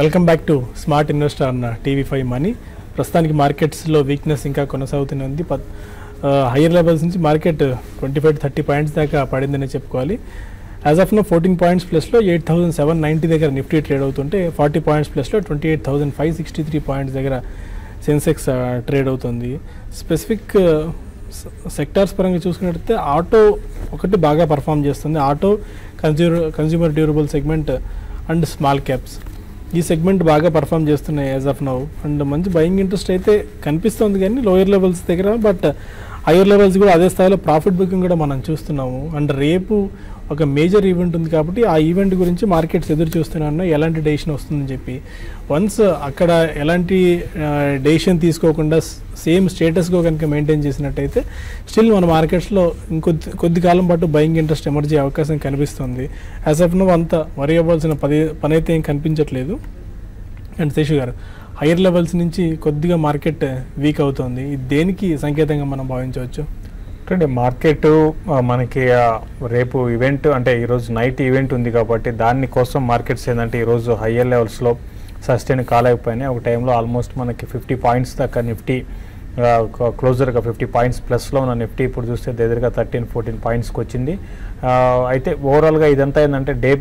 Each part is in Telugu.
Welcome back to smart investor అన్న టీవీ ఫైవ్ మనీ ప్రస్తుతానికి మార్కెట్స్లో వీక్నెస్ ఇంకా కొనసాగుతూనే ఉంది పద్ హయ్యర్ లెవెల్స్ నుంచి market twenty five thirty points దాకా పడిందని చెప్పుకోవాలి as of now fourteen points ప్లస్లో ఎయిట్ థౌసండ్ సెవెన్ నైంటీ దగ్గర నిఫ్టీ ట్రేడ్ అవుతుంటే ఫార్టీ పాయింట్స్ ప్లస్లో twenty eight thousand five sixty three points దగ్గర సెన్సెక్స్ ట్రేడ్ అవుతుంది స్పెసిఫిక్ సెక్టార్స్ పరంగా చూసుకున్నట్టయితే ఆటో ఒకటి బాగా పర్ఫామ్ చేస్తుంది auto consumer consumer durable segment and small caps ఈ సెగ్మెంట్ బాగా పర్ఫామ్ చేస్తున్నాయి యాజ్ ఆఫ్ నౌ అండ్ మంచి బయింగ్ ఇంట్రెస్ట్ అయితే కనిపిస్తుంది కానీ లోయర్ లెవెల్స్ దగ్గర బట్ హయ్యర్ లెవెల్స్ కూడా అదే స్థాయిలో ప్రాఫిట్ బుకింగ్ కూడా మనం చూస్తున్నాము అండ్ రేపు ఒక మేజర్ ఈవెంట్ ఉంది కాబట్టి ఆ ఈవెంట్ గురించి మార్కెట్స్ ఎదురు చూస్తున్నాను ఎలాంటి డెసిషన్ వస్తుందని చెప్పి వన్స్ అక్కడ ఎలాంటి డెసిషన్ తీసుకోకుండా సేమ్ స్టేటస్గా కనుక మెయింటైన్ చేసినట్టయితే స్టిల్ మన మార్కెట్స్లో ఇంకొద్ది కొద్ది కాలం పాటు బయింగ్ ఇంట్రెస్ట్ ఎమర్జీ అవకాశం కనిపిస్తుంది యాజ్ ఆఫ్ నో అంత వరి అవ్వాల్సిన పని పని అయితే ఏం కనిపించట్లేదు అండ్ శేషు గారు హైయర్ లెవెల్స్ నుంచి కొద్దిగా మార్కెట్ వీక్ అవుతుంది ఇది దేనికి సంకేతంగా మనం భావించవచ్చు అంటే మార్కెట్ మనకి ఆ, రేపు ఈవెంట్ అంటే ఈరోజు నైట్ ఈవెంట్ ఉంది కాబట్టి దాని కోసం మార్కెట్స్ ఏంటంటే ఈరోజు హయ్యర్ లెవెల్స్లో సస్టైన్ కాలేకపోయినాయి ఒక టైంలో ఆల్మోస్ట్ మనకి ఫిఫ్టీ పాయింట్స్ దాకా నిఫ్టీ క్లోజర్గా ఫిఫ్టీ పాయింట్స్ ప్లస్లో ఉన్న నిఫ్టీ ఇప్పుడు చూస్తే దగ్గరగా థర్టీన్ ఫోర్టీన్ పాయింట్స్కి వచ్చింది ఆ, అయితే ఓవరాల్గా ఇదంతా ఏంటంటే డే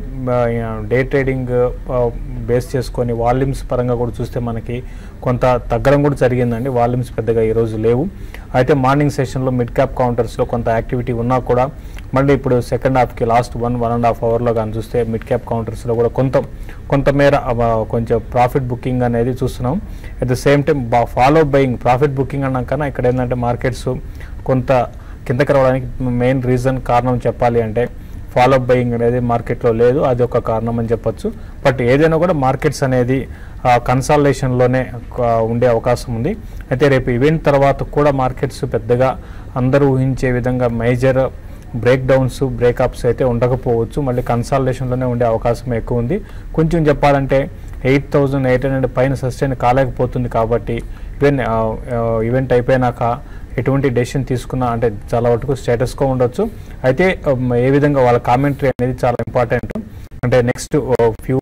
డే ట్రేడింగ్ బేస్ చేసుకొని వాల్యూమ్స్ పరంగా కూడా చూస్తే మనకి కొంత తగ్గడం కూడా జరిగిందండి వాల్యూమ్స్ పెద్దగా ఈరోజు లేవు అయితే మార్నింగ్ సెషన్లో మిడ్ క్యాప్ కౌంటర్స్లో కొంత యాక్టివిటీ ఉన్నా కూడా మళ్ళీ ఇప్పుడు సెకండ్ హాఫ్కి last one one and half అవర్లో కానీ చూస్తే మిడ్ క్యాప్ కౌంటర్స్లో కూడా కొంత కొంతమేర ఆ, కొంచెం ప్రాఫిట్ బుకింగ్ అనేది చూస్తున్నాం at the same time follow buying profit booking అన్నాకన్నా ఇక్కడ ఏంటంటే మార్కెట్స్ కొంత కిందకి రావడానికి మెయిన్ రీజన్ కారణం చెప్పాలి అంటే ఫాలో బయింగ్ అనేది మార్కెట్లో లేదు అది ఒక కారణం అని చెప్పొచ్చు బట్ ఏదైనా కూడా మార్కెట్స్ అనేది కన్సాలేషన్లోనే ఉండే అవకాశం ఉంది అయితే రేపు ఈవెంట్ తర్వాత కూడా మార్కెట్స్ పెద్దగా అందరూ ఊహించే విధంగా మేజర్ బ్రేక్ డౌన్స్ బ్రేకప్స్ అయితే ఉండకపోవచ్చు మళ్ళీ కన్సాలేషన్లోనే ఉండే అవకాశం ఎక్కువ ఉంది కొంచెం చెప్పాలంటే ఎయిట్ థౌజండ్ ఎయిట్ హండ్రెడ్ పైన సస్టైన్ కాలేకపోతుంది కాబట్టి ఈవెన్ ఈవెంట్ అయిపోయినాక ఎటువంటి డెసిషన్ తీసుకున్నా అంటే చాలా వరకు స్టేటస్గా ఉండొచ్చు అయితే um, ఏ విధంగా వాళ్ళ కామెంటరీ అనేది చాలా ఇంపార్టెంట్ అంటే నెక్స్ట్ ఫ్యూ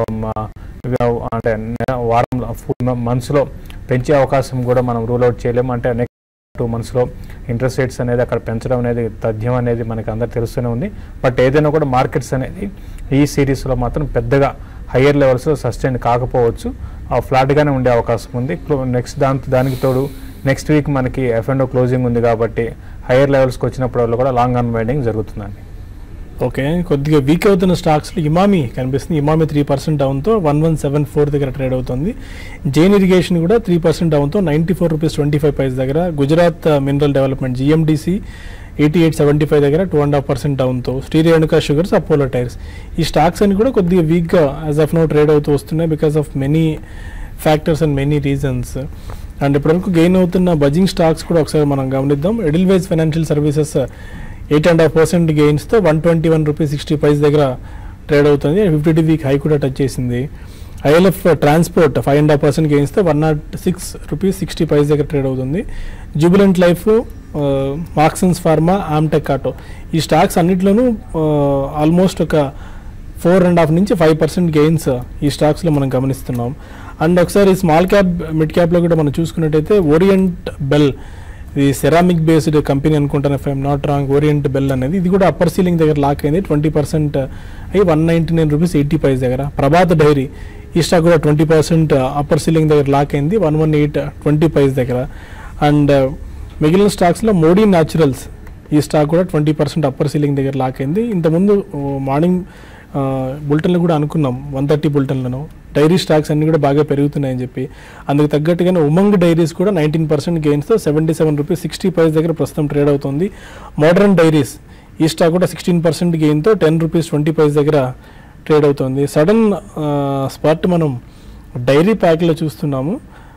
అంటే నె- వారం మంత్స్లో పెంచే అవకాశం కూడా మనం రూల్ అవుట్ చేయలేము అంటే నెక్స్ట్ టూ మంత్స్లో ఇంట్రెస్ట్ రేట్స్ అనేది అక్కడ పెంచడం అనేది తథ్యం అనేది మనకి అందరు తెలుస్తూనే ఉంది బట్ ఏదైనా కూడా మార్కెట్స్ అనేది ఈ సిరీస్లో మాత్రం పెద్దగా హయ్యర్ లెవెల్స్లో సస్టైన్ కాకపోవచ్చు ఆ ఫ్లాట్గానే ఉండే అవకాశం ఉంది నెక్స్ట్ దాంతో దానికి తోడు నెక్స్ట్ వీక్ మనకి ఎఫ్ అండ్ క్లోజింగ్ ఉంది కాబట్టి హయ్యర్ లెవెల్స్కి వచ్చినప్పుడు కూడా లాంగ్ అన్వైండింగ్ జరుగుతుందండి ఓకే కొద్దిగా వీక్ అవుతున్న స్టాక్స్లో ఇమామి కనిపిస్తుంది ఇమామి త్రీ పర్సెంట్ డౌన్తో వన్ వన్ సెవెన్ ఫోర్ దగ్గర ట్రేడ్ అవుతుంది జైన్ ఇరిగేషన్ కూడా త్రీ పర్సెంట్ డౌన్తో ninety four rupees twenty five paise దగ్గర Gujarat mineral development GMDC eighty eight seventy five దగ్గర టూ అండ్ హాఫ్ పర్సెంట్ డౌన్తో Shri Renuka sugars Apollo tyres ఈ స్టాక్స్ అన్ని కూడా కొద్దిగా వీక్గా యాజ్ ఆఫ్ నో ట్రేడ్ అవుతూ వస్తున్నాయి because of many factors and many reasons and ఇప్పటివరకు గెయిన్ అవుతున్న బజింగ్ స్టాక్స్ కూడా ఒకసారి మనం గమనిద్దాం Edelweiss financial services eight and half percent గెయిన్స్తో one twenty one rupees sixty paise దగ్గర ట్రేడ్ అవుతుంది ఫిఫ్టీ టూ వీక్ హై కూడా టచ్ చేసింది ILF transport five and half percent గెయిన్స్తో one naught six rupees sixty paise దగ్గర ట్రేడ్ అవుతుంది Jubilant Life Marksans Pharma Amtek Auto ఈ స్టాక్స్ అన్నిట్లోనూ ఆల్మోస్ట్ ఒక ఫోర్ అండ్ హాఫ్ నుంచి ఫైవ్ పర్సెంట్ గెయిన్స్ ఈ స్టాక్స్లో మనం గమనిస్తున్నాం అండ్ ఒకసారి స్మాల్ క్యాప్ మిడ్ క్యాప్లో కూడా మనం చూసుకున్నట్టయితే ఓరియంట్ బెల్ ఇది సెరామిక్ బేస్డ్ కంపెనీ అనుకుంటాను if I'm not wrong Orient Bell అనేది ఇది కూడా అప్పర్ సీలింగ్ దగ్గర లాక్ అయింది ట్వంటీ పర్సెంట్ అయ్యి one ninety nine rupees eighty paise దగ్గర ప్రభాత్ డైరీ ఈ స్టాక్ కూడా ట్వంటీ పర్సెంట్ అప్పర్ సీలింగ్ దగ్గర లాక్ అయింది one one eight twenty paise దగ్గర అండ్ మిగిలిన స్టాక్స్లో మోడీ న్యాచురల్స్ ఈ స్టాక్ కూడా ట్వంటీ పర్సెంట్ అప్పర్ సీలింగ్ దగ్గర లాక్ అయింది ఇంతకుముందు మార్నింగ్ బులెటిన్లు కూడా అనుకున్నాం వన్ థర్టీ బులెటిన్లను డైరీ స్టాక్స్ అన్ని కూడా బాగా పెరుగుతున్నాయని చెప్పి అందుకు తగ్గట్టుగానే ఉమంగ్ డైరీస్ కూడా నైన్టీన్ పర్సెంట్ గెయిన్స్తో seventy seven rupees sixty price దగ్గర ప్రస్తుతం ట్రేడ్ అవుతుంది మోడర్న్ డైరీస్ ఈ స్టాక్ కూడా సిక్స్టీన్ పర్సెంట్ గెయిన్తో టెన్ రూపీస్ ట్వంటీ ప్రైస్ దగ్గర ట్రేడ్ అవుతుంది సడన్ స్పాట్ మనం డైరీ ప్యాక్లో చూస్తున్నాము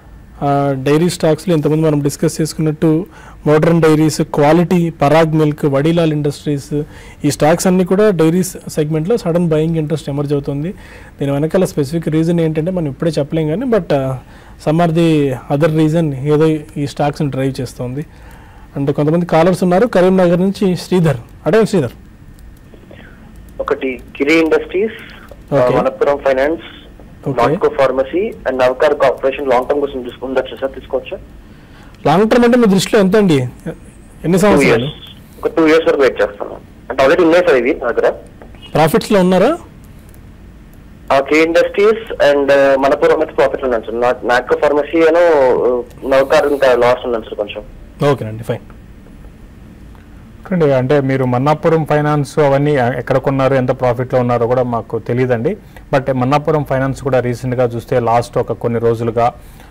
డైరీ స్టాక్స్లో ఇంతకుముందు మనం డిస్కస్ చేసుకున్నట్టు modern dairies quality Parag milk Vadilal industries ఈ స్టాక్స్ అన్నీ కూడా డైరీస్ సెగ్మెంట్లో సడన్ బయింగ్ ఇంట్రెస్ట్ ఎమర్జ్ అవుతుంది దీని వెనకాల స్పెసిఫిక్ రీజన్ ఏంటంటే మనం ఇప్పుడే చెప్పలేం కానీ but some or the other reason ఏదో ఈ స్టాక్స్ని డ్రైవ్ చేస్తుంది అండ్ కొంతమంది కాలర్స్ ఉన్నారు కరీంనగర్ నుంచి శ్రీధర్ అడగండి శ్రీధర్ ఒకటి Kiri industries Okay. Vanapuram finance Okay. Natco pharmacy and Navkar corporation long term కోసం తీసుకు- ఉండొచ్చు సార్ తీసుకోవచ్చా లాంగ్ టర్మ్ అంటే మీ దృష్టిలో ఎంత అండి ఎన్ని టూ సంవత్సరాలు ఇయర్స్ ఒక టూ ఇయర్స్ వరకు వెయిట్ చేస్తాను అంటే ఆల్రెడీ ఉన్నాయి సార్ ఇవి నా దగ్గర ప్రాఫిట్స్ లో ఉన్నారా కే ఇండస్ట్రీస్ అండ్ మనపురం అయితే ప్రాఫిట్ ఉన్నాను సార్ నాట్కో ఫార్మసీ అను నవకార్ ఇంకా లాస్ ఉన్నాను సార్ కొంచెం ఓకేనండి ఫైన్ చూడండి అంటే మీరు మన్నాపురం ఫైనాన్స్ అవన్నీ ఎక్కడ కొన్నారు ఎంత ప్రాఫిట్లో ఉన్నారో కూడా మాకు తెలియదండి బట్ మన్నాపురం ఫైనాన్స్ కూడా రీసెంట్గా చూస్తే లాస్ట్ ఒక కొన్ని రోజులుగా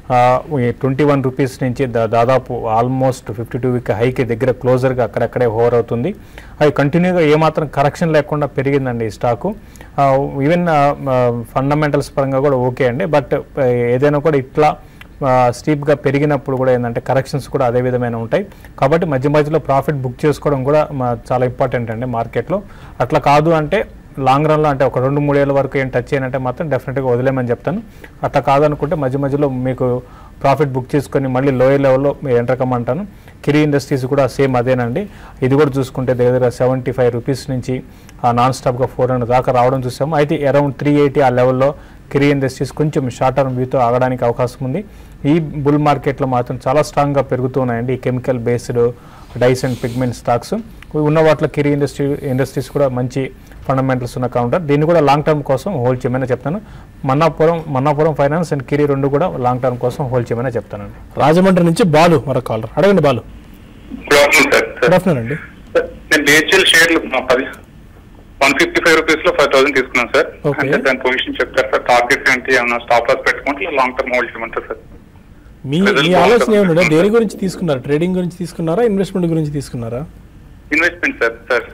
ట్వంటీ వన్ రూపీస్ నుంచి దా- దాదాపు ఆల్మోస్ట్ ఫిఫ్టీ టూ వీక్ హైకి దగ్గర క్లోజర్గా అక్కడక్కడే హోవర్ అవుతుంది అవి కంటిన్యూగా ఏమాత్రం కరెక్షన్ లేకుండా పెరిగిందండి ఈ స్టాకు ఈవెన్ ఫండమెంటల్స్ పరంగా కూడా ఓకే అండి బట్ ఏదైనా కూడా ఇట్లా స్టీప్గా పెరిగినప్పుడు కూడా ఏంటంటే కరెక్షన్స్ కూడా అదే విధమైన ఉంటాయి కాబట్టి మధ్య మధ్యలో ప్రాఫిట్ బుక్ చేసుకోవడం కూడా మా- చాలా ఇంపార్టెంట్ అండి మార్కెట్లో అట్లా కాదు అంటే లాంగ్ రన్లో అంటే ఒక రెండు మూడేళ్ళ వరకు ఏం టచ్ చేయనంటే మాత్రం డెఫినెట్గా వదిలేమని చెప్తాను అట్లా కాదనుకుంటే మధ్య మధ్యలో మీకు ప్రాఫిట్ బుక్ చేసుకొని మళ్ళీ లోయర్ లెవెల్లో ఎంటర్ కమ్మంటాను కిరీ ఇండస్ట్రీస్ కూడా సేమ్ అదేనండి ఇది కూడా చూసుకుంటే దగ్గర సెవెంటీ ఫైవ్ రూపీస్ నుంచి నాన్ స్టాప్గా ఫోర్ హండ్రెడ్ దాకా రావడం చూసాము అయితే అరౌండ్ త్రీ ఎయిటీ ఆ లెవెల్లో కిరీ ఇండస్ట్రీస్ కొంచెం షార్ట్ టర్మ్ వ్యూతో ఆగడానికి అవకాశం ఉంది ఈ బుల్ మార్కెట్లో మాత్రం చాలా స్ట్రాంగ్గా పెరుగుతున్నాయండి ఈ chemical based dyes and pigment stocks ఉన్న వాటిలో కిరీ ఇండస్ట్రీ ఇండస్ట్రీస్ కూడా మంచి ఫండమెంటల్స్ ఉన్న కౌంటర్ దీన్ని కూడా లాంగ్ టర్మ్ కోసం హోల్డ్ చేయమని చెప్తాను మన్నాపురం మన్నాపురం ఫైనాన్స్ అండ్ కిరీ రెండు కూడా లాంగ్ టర్మ్ కోసం హోల్డ్ చేయమని చెప్తానండి రాజమండ్రి నుంచి బాలు మరో కాలర్ అడగండి Balu good afternoon sir good afternoon అండి సార్ నేను బిహెచ్ఎల్ షేర్లు మా పది వన్ ఫిఫ్టీ ఫైవ్ రూపీస్ లో ఫైవ్ థౌసండ్ తీసుకున్నాను సార్ Okay. అంటే దాని పొజిషన్ చెప్తారు సార్ టార్గెట్ ఏంటి ఏమన్నా స్టాప్ లాస్ పెట్టుకుంటే లాంగ్ టర్మ్ హోల్డ్ చేయమంటారు సార్ మీ Present మీ ఆలోచన long-term ఏమన్నా దేని తీసుకుంటారు. గురించి తీసుకున్నారా ట్రేడింగ్ గురించి తీసుకున్నారా ఇన్వెస్ట్మెంట్ గురించి తీసుకున్నారా investment sir sir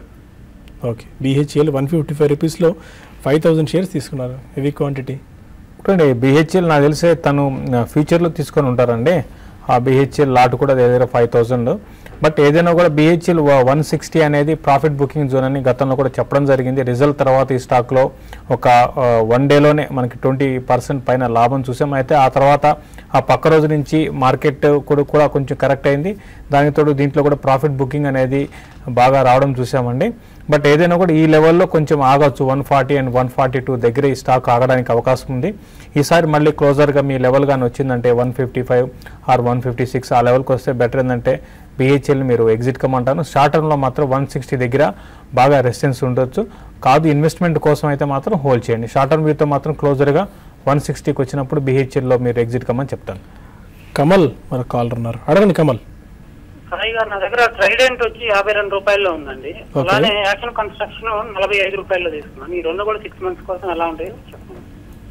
okay BHEL one fifty five రూపీస్లో ఫైవ్ థౌసండ్ షేర్స్ తీసుకున్నారు హెవీ క్వాంటిటీ చూడండి బిహెచ్ఎల్ నాకు తెలిసే తను ఆ, ఫ్యూచర్లో తీసుకొని ఉంటారండి ఆ బిహెచ్ఎల్ లాట్ కూడా దగ్గర ఫైవ్ థౌజండ్ బట్ ఏదైనా కూడా బిహెచ్ఎల్ వన్ సిక్స్టీ అనేది ప్రాఫిట్ బుకింగ్ జోన్ అని గతంలో కూడా చెప్పడం జరిగింది రిజల్ట్ తర్వాత ఈ స్టాక్లో ఒక వన్ డేలోనే మనకి ట్వంటీ పర్సెంట్ పైన లాభం చూసాం అయితే ఆ తర్వాత ఆ పక్క రోజు నుంచి మార్కెట్ కూడా కూడా కొంచెం కరెక్ట్ అయింది దానికి తోడు దీంట్లో కూడా ప్రాఫిట్ బుకింగ్ అనేది బాగా రావడం చూసామండి బట్ ఏదైనా కూడా ఈ లెవెల్లో కొంచెం ఆగొచ్చు one forty and one forty two దగ్గర ఈ స్టాక్ ఆగడానికి అవకాశం ఉంది ఈసారి మళ్ళీ క్లోజర్గా మీ లెవెల్ కానీ వచ్చిందంటే one fifty five or one fifty six ఆ లెవెల్కి వస్తే బెటర్ ఏంటంటే బిహెచ్ఎల్ మీరు ఎగ్జిట్ కమ్మంటాను షార్ట్ టర్మ్లో మాత్రం వన్ సిక్స్టీ దగ్గర బాగా రెసిస్టెన్స్ ఉండొచ్చు కాదు ఇన్వెస్ట్మెంట్ కోసం అయితే మాత్రం హోల్డ్ చేయండి షార్ట్ టర్మ్ వ్యూతో మాత్రం క్లోజర్గా వన్ సిక్స్టీకి వచ్చినప్పుడు బిహెచ్ఎల్లో మీరు ఎగ్జిట్ కమ్మని చెప్తాను కమల్ మరో కాలర్ ఉన్నారు అడగండి కమల్ సాయి గారు నా దగ్గర ట్రైడెంట్ వచ్చి యాభై రెండు రూపాయల్లో ఉందండి Okay. అలానే యాక్షన్ కన్స్ట్రక్షన్ నలభై ఐదు రూపాయల్లో తీసుకున్నాను ఈ రెండు కూడా సిక్స్ మంత్స్ కోసం ఎలా ఉంటాయో చెప్పండి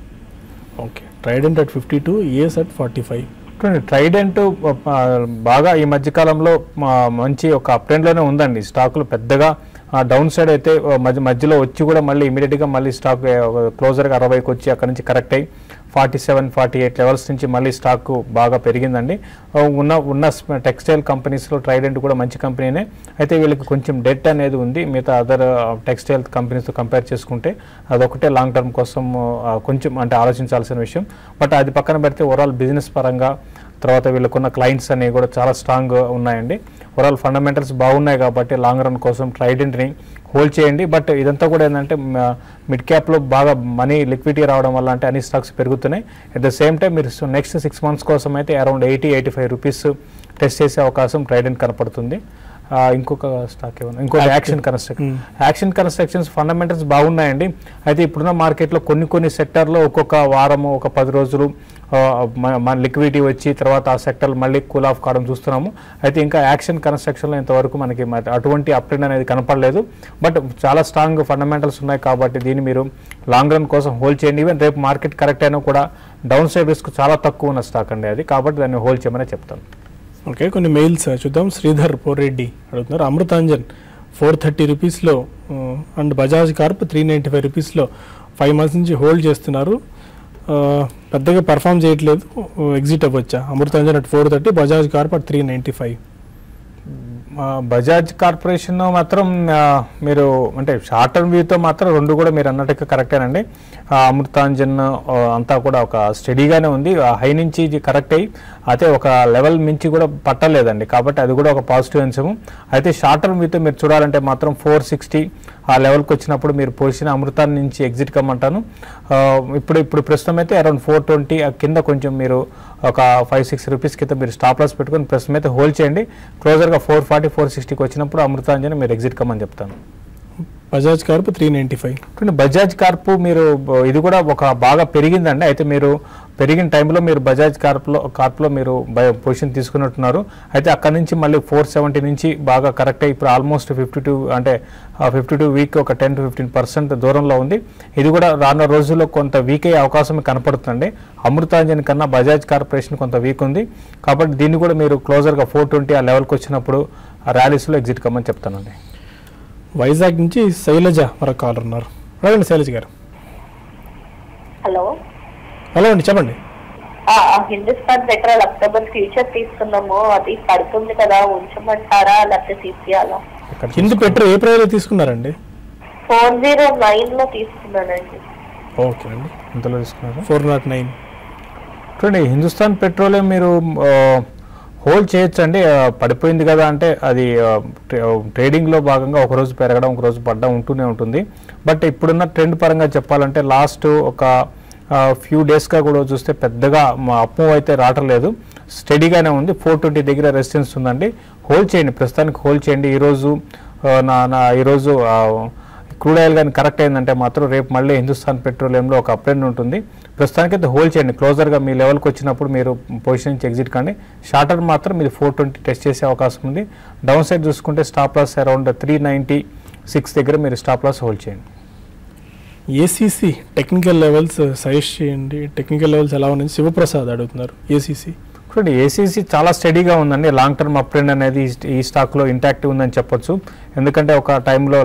okay Trident at fifty two years at forty five చూడండి ట్రైడెంట్ ఆ, బాగా ఈ మధ్య కాలంలో మా మంచి ఒక అప్ లోనే ఉందండి స్టాకులు పెద్దగా డౌన్ సైడ్ అయితే ఆ, మధ్య మధ్యలో వచ్చి కూడా మళ్ళీ ఇమీడియట్గా మళ్ళీ స్టాక్ క్లోజర్గా అరవైకి వచ్చి అక్కడ నుంచి కరెక్ట్ అయ్యి forty seven forty eight levels నుంచి మళ్ళీ స్టాక్ బాగా పెరిగిందండి ఆ, ఉన్న ఉన్న టెక్స్టైల్ కంపెనీస్లో ట్రైడెంట్ కూడా మంచి కంపెనీనే అయితే వీళ్ళకి కొంచెం డెట్ అనేది ఉంది మిగతా అదర్ టెక్స్టైల్ కంపెనీస్తో కంపేర్ చేసుకుంటే అదొకటే లాంగ్ టర్మ్ కోసం ఆ, కొంచెం అంటే ఆలోచించాల్సిన విషయం బట్ అది పక్కన పెడితే ఓవరాల్ బిజినెస్ పరంగా తర్వాత వీళ్ళకున్న క్లయింట్స్ అనేవి కూడా చాలా స్ట్రాంగ్ ఉన్నాయండి ఓవరాల్ ఫండమెంటల్స్ బాగున్నాయి కాబట్టి లాంగ్ రన్ కోసం ట్రైడెంట్ని హోల్డ్ చేయండి బట్ ఇదంతా కూడా ఏంటంటే మిడ్ క్యాప్లో బాగా మనీ లిక్విడిటీ రావడం వల్ల అంటే అన్ని స్టాక్స్ పెరుగుతున్నాయి అట్ ద సేమ్ టైం మీరు నెక్స్ట్ సిక్స్ మంత్స్ కోసం అయితే around eighty eighty five rupees test చేసే అవకాశం ట్రైడెంట్ కనపడుతుంది ఆ, ఇంకొక స్టాక్ ఏమన్నా ఇంకొక action construction action constructions fundamentals బాగున్నాయండి అయితే ఇప్పుడున్న మార్కెట్లో కొన్ని కొన్ని సెక్టర్లో ఒక్కొక్క వారము ఒక పది రోజులు ఆ, మన- మన లిక్విడిటీ వచ్చి తర్వాత ఆ సెక్టర్ మళ్ళీ కూల్ ఆఫ్ కావడం చూస్తున్నాము అయితే ఇంకా యాక్షన్ కన్స్ట్రక్షన్లో ఇంతవరకు మనకి మరి అటువంటి అప్ట్రెండ్ అనేది కనపడలేదు బట్ చాలా స్ట్రాంగ్ ఫండమెంటల్స్ ఉన్నాయి కాబట్టి దీన్ని మీరు లాంగ్ రన్ కోసం హోల్డ్ చేయండి ఈవెన్ రేపు మార్కెట్ కరెక్ట్ అయినా కూడా డౌన్ సైడ్ రిస్క్ చాలా తక్కువ ఉన్న స్టాక్ అండి అది కాబట్టి దాన్ని హోల్డ్ చేయమని చెప్తాను ఓకే కొన్ని మెయిల్స్ చూద్దాం శ్రీధర్ పోరెడ్డి అడుగుతున్నారు అమృతాంజన్ ఫోర్ థర్టీ రూపీస్లో and Bajaj corp three ninety five రూపీస్లో ఫైవ్ మంత్స్ నుంచి హోల్డ్ చేస్తున్నారు ఆ, పెద్దగా పర్ఫామ్ చేయట్లేదు ఎగ్జిట్ అవ్వచ్చా Amrutanjan at four thirty Bajaj corp at three ninety five ఆ, బజాజ్ కార్పొరేషన్ మాత్రం ఆ, మీరు అంటే షార్ట్ టర్మ్ వ్యూతో మాత్రం రెండు కూడా మీరు అన్నట్టుగా కరెక్టేనండి ఆ, అమృతాంజన్ ఆ, అంతా కూడా ఒక స్టడీగానే ఉంది ఆ హై నుంచి ఇది కరెక్ట్ అయ్యి అయితే ఒక లెవెల్ మించి కూడా పట్టలేదండి కాబట్టి అది కూడా ఒక పాజిటివ్ అంశము అయితే షార్ట్ టర్మ్ వ్యూతో మీరు చూడాలంటే మాత్రం ఫోర్ సిక్స్టీ ఆ లెవెల్కి వచ్చినప్పుడు మీరు పొజిషన్ అమృతాన్ని నుంచి ఎగ్జిట్ కమ్మంటాను ఆ, ఇప్పుడు ఇప్పుడు ప్రస్తుతం అయితే అరౌండ్ ఫోర్ ట్వంటీ కింద కొంచెం మీరు ఒక ఫైవ్ సిక్స్ రూపీస్ కింద మీరు స్టాప్ లాస్ పెట్టుకొని ప్రస్తుతం అయితే హోల్డ్ చేయండి క్లోజర్గా ఫోర్ ఫార్టీ ఫోర్ సిక్స్టీకి వచ్చినప్పుడు అమృతాంజని మీరు ఎగ్జిట్ కమ్మని చెప్తాను Bajaj corp three ninety five ఇప్పుడు బజాజ్ కార్పు మీరు బ- ఇది కూడా ఒక బాగా పెరిగిందండి అయితే మీరు పెరిగిన టైంలో మీరు బజాజ్ కార్పులో కార్పులో మీరు బయ- పొజిషన్ తీసుకున్నట్టున్నారు అయితే అక్కడ నుంచి మళ్ళీ ఫోర్ సెవెంటీ నుంచి బాగా కరెక్ట్ అయ్యి ఇప్పుడు ఆల్మోస్ట్ ఫిఫ్టీ టూ అంటే ఫిఫ్టీ టూ వీక్ ఒక టెన్ టు ఫిఫ్టీన్ పర్సెంట్ దూరంలో ఉంది ఇది కూడా రానున్న రోజుల్లో కొంత వీక్ అయ్యే అవకాశం కనపడుతుంది అమృతాంజన్ కన్నా బజాజ్ కార్పొరేషన్ కొంత వీక్ ఉంది కాబట్టి దీన్ని కూడా మీరు క్లోజర్గా ఫోర్ ట్వంటీ ఆ లెవెల్కి వచ్చినప్పుడు ఆ ర్యాలీస్లో ఎగ్జిట్ కమ్మని చెప్తానండి వైజాగ్ నుంచి శైలజ మరొక కాలర్ ఉన్నారు అడగండి శైలజ గారు హలో హలో అండి చెప్పండి ఆ, ఆ హిందుస్థాన్ పెట్రోల్ అక్టోబర్ ఫ్యూచర్ తీసుకున్నాము అది పడుతుంది కదా ఉంచమంటారా లేకపోతే తీసేయాలా ఇక్కడ హిందూ పెట్రోల్ ఏ ప్రైజ్లో తీసుకున్నారండి ఫోర్ జీరో నైన్ లో తీసుకున్నానండి ఓకే అండి ఎంతలో తీసుకున్నారు ఫోర్ నాట్ నైన్ చూడండి హిందుస్థాన్ పెట్రోలియం మీరు హోల్డ్ చేయొచ్చు అండి ఆ, పడిపోయింది కదా అంటే అది ఆ, ట్రే- ఆ, ట్రేడింగ్లో భాగంగా ఒకరోజు పెరగడం ఒకరోజు పడడం ఉంటూనే ఉంటుంది బట్ ఇప్పుడున్న ట్రెండ్ పరంగా చెప్పాలంటే లాస్ట్ ఒక ఫ్యూ డేస్గా కూడా చూస్తే పెద్దగా మా అప్పు అయితే రావట్లేదు స్టడీగానే ఉంది ఫోర్ ట్వంటీ దగ్గర రెసిస్టెన్స్ ఉందండి హోల్డ్ చేయండి ప్రస్తుతానికి హోల్డ్ చేయండి ఈరోజు ఆ, నా నా ఈరోజు ఆ, క్రూడ్ ఆయిల్ కానీ కరెక్ట్ అయిందంటే మాత్రం రేపు మళ్ళీ హిందుస్థాన్ పెట్రోలియంలో ఒక అప్రెండ్ ఉంటుంది ప్రస్తుతానికైతే హోల్డ్ చేయండి క్లోజర్గా మీ లెవెల్కి వచ్చినప్పుడు మీరు పొజిషన్ నుంచి ఎగ్జిట్ కానీ షార్టర్ మాత్రం మీరు ఫోర్ ట్వంటీ టెస్ట్ చేసే అవకాశం ఉంది డౌన్ సైడ్ చూసుకుంటే stop loss around three ninety six దగ్గర మీరు స్టాప్ లాస్ హోల్డ్ చేయండి ఏసీసీ టెక్నికల్ లెవెల్స్ సజెస్ట్ చేయండి టెక్నికల్ లెవెల్స్ ఎలా ఉన్నాయి శివప్రసాద్ అడుగుతున్నారు ఏసీసీ చూడండి ఏసీసీ చాలా స్టడీగా ఉందండి లాంగ్ టర్మ్ అప్ ట్రెండ్ అనేది ఈ- ఈ స్టాక్లో ఇంటాక్టివ్ ఉందని చెప్పొచ్చు ఎందుకంటే ఒక టైంలో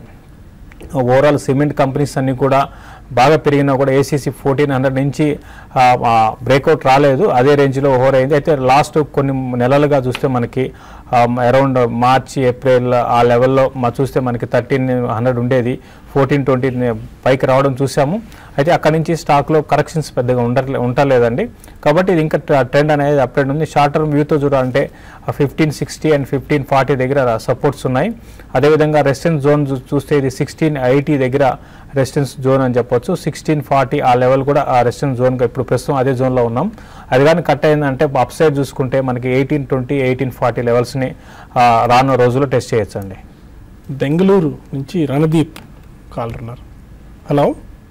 ఓవరాల్ సిమెంట్ కంపెనీస్ అన్నీ కూడా బాగా పెరిగినా కూడా ఏసీసీ ఫోర్టీన్ హండ్రెడ్ నుంచి బ్రేక్అవుట్ రాలేదు అదే రేంజ్లో ఓవర్ అయింది అయితే లాస్ట్ కొన్ని నెలలుగా చూస్తే మనకి అరౌండ్ మార్చి ఏప్రిల్ ఆ లెవెల్లో మా చూస్తే మనకి థర్టీన్ హండ్రెడ్ ఉండేది ఫోర్టీన్ ట్వంటీ పైకి రావడం చూసాము అయితే అక్కడి నుంచి స్టాక్లో కరెక్షన్స్ పెద్దగా ఉండట్లే ఉండలేదండి కాబట్టి ఇది ఇంకా ట్రెండ్ అనేది అప్డేట్ ఉంది షార్ట్ టర్మ్ వ్యూతో చూడాలంటే fifteen sixty and fifteen forty దగ్గర సపోర్ట్స్ ఉన్నాయి అదేవిధంగా రెసిస్టెన్స్ జోన్ చూ- చూస్తే ఇది సిక్స్టీన్ ఎయిటీ దగ్గర రెసిస్టెన్స్ జోన్ అని చెప్పొచ్చు సిక్స్టీన్ ఫార్టీ ఆ లెవెల్ కూడా ఆ రెసిస్టెన్స్ జోన్గా ఇప్పుడు ప్రస్తుతం అదే జోన్లో ఉన్నాం అది కానీ కట్ అయిందంటే అప్ సైడ్ చూసుకుంటే మనకి ఎయిటీన్ ట్వంటీ ఎయిటీన్ ఫార్టీ లెవెల్స్ని రానున్న రోజుల్లో టెస్ట్ చేయొచ్చు అండి బెంగళూరు నుంచి రణదీప్ కాలర్ ఉన్నారు హలో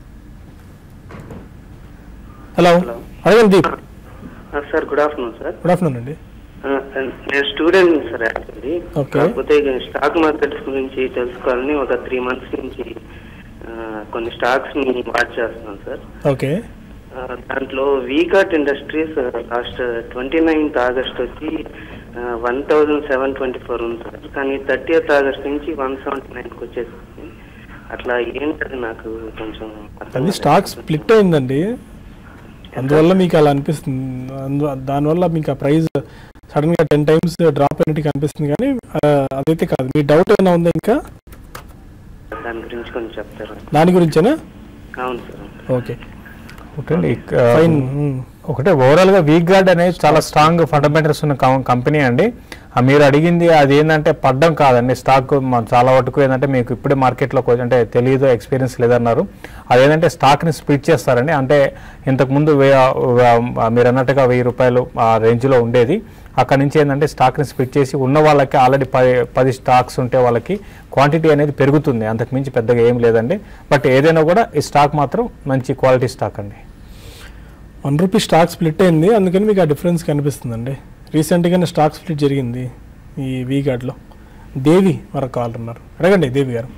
హలో హలో. అడగండి Deep sir good afternoon sir good afternoon అండి నేను స్టూడెంట్ సార్ యాక్చువల్లీ Okay. కాకపోతే స్టాక్ మార్కెట్స్ గురించి తెలుసుకోవాలని ఒక త్రీ మంత్స్ నుంచి ఆ, కొన్ని స్టాక్స్ ని వాచ్ చేస్తున్నాను సార్ ఓకే ఆ, దాంట్లో Vguard industries last twenty ninth August వచ్చి one thousand seven twenty four ఉంది సార్ కానీ థర్టీఎత్ ఆగస్ట్ నుంచి వన్ సెవెంటీ నైన్కి వచ్చేసింది అట్లా ఏంటది నాకు కొంచెం అర్థం అది కాలేదు. స్టాక్ స్ప్లిట్ అయిందండి అందువల్ల మీకు అలా అనిపిస్తుంది అందు దానివల్ల మీకు ఆ ప్రైస్ సడన్ గా టెన్ టైమ్స్ డ్రాప్ అయినట్టు అనిపిస్తుంది కానీ ఆ, అదైతే కాదు మీ డౌట్ ఏమైనా ఉందా ఇంకా దాని గురించి కొంచెం చెప్తారా దాని గురించేనా అవును సార్ ఓకే ఓకే అండి ఇక, ఫైన్ ఒకటే ఓవరాల్గా వీక్ గార్డ్ అనేది చాలా స్ట్రాంగ్ ఫండమెంటల్స్ ఉన్న కం- కంపెనీ అండి ఆ మీరు అడిగింది అది ఏంటంటే పడ్డం కాదండి స్టాక్ మ- చాలా వరకు ఏంటంటే మీకు ఇప్పుడే మార్కెట్లో కొంచెం అంటే తెలియదు ఎక్స్పీరియన్స్ లేదన్నారు అదేంటంటే స్టాక్ని స్ప్లిట్ చేస్తారండి అంటే ఇంతకుముందు వే వే- మీరు అన్నట్టుగా వెయ్యి రూపాయలు ఆ రేంజ్లో ఉండేది అక్కడ నుంచి ఏంటంటే స్టాక్ని స్ప్లిట్ చేసి ఉన్న వాళ్ళకి ఆల్రెడీ పది పది స్టాక్స్ ఉంటే వాళ్ళకి క్వాంటిటీ అనేది పెరుగుతుంది అంతకు మించి పెద్దగా ఏం లేదండి బట్ ఏదైనా కూడా ఈ స్టాక్ మాత్రం మంచి క్వాలిటీ స్టాక్ అండి వన్ రూపీ స్టాక్ స్ప్లిట్ అయింది అందుకని మీకు ఆ డిఫరెన్స్ కనిపిస్తుందండి రీసెంట్గానే స్టాక్ స్ప్లిట్ జరిగింది ఈ వీగార్డ్లో దేవి మరొక కాల్ ఉన్నారు అడగండి దేవి గారు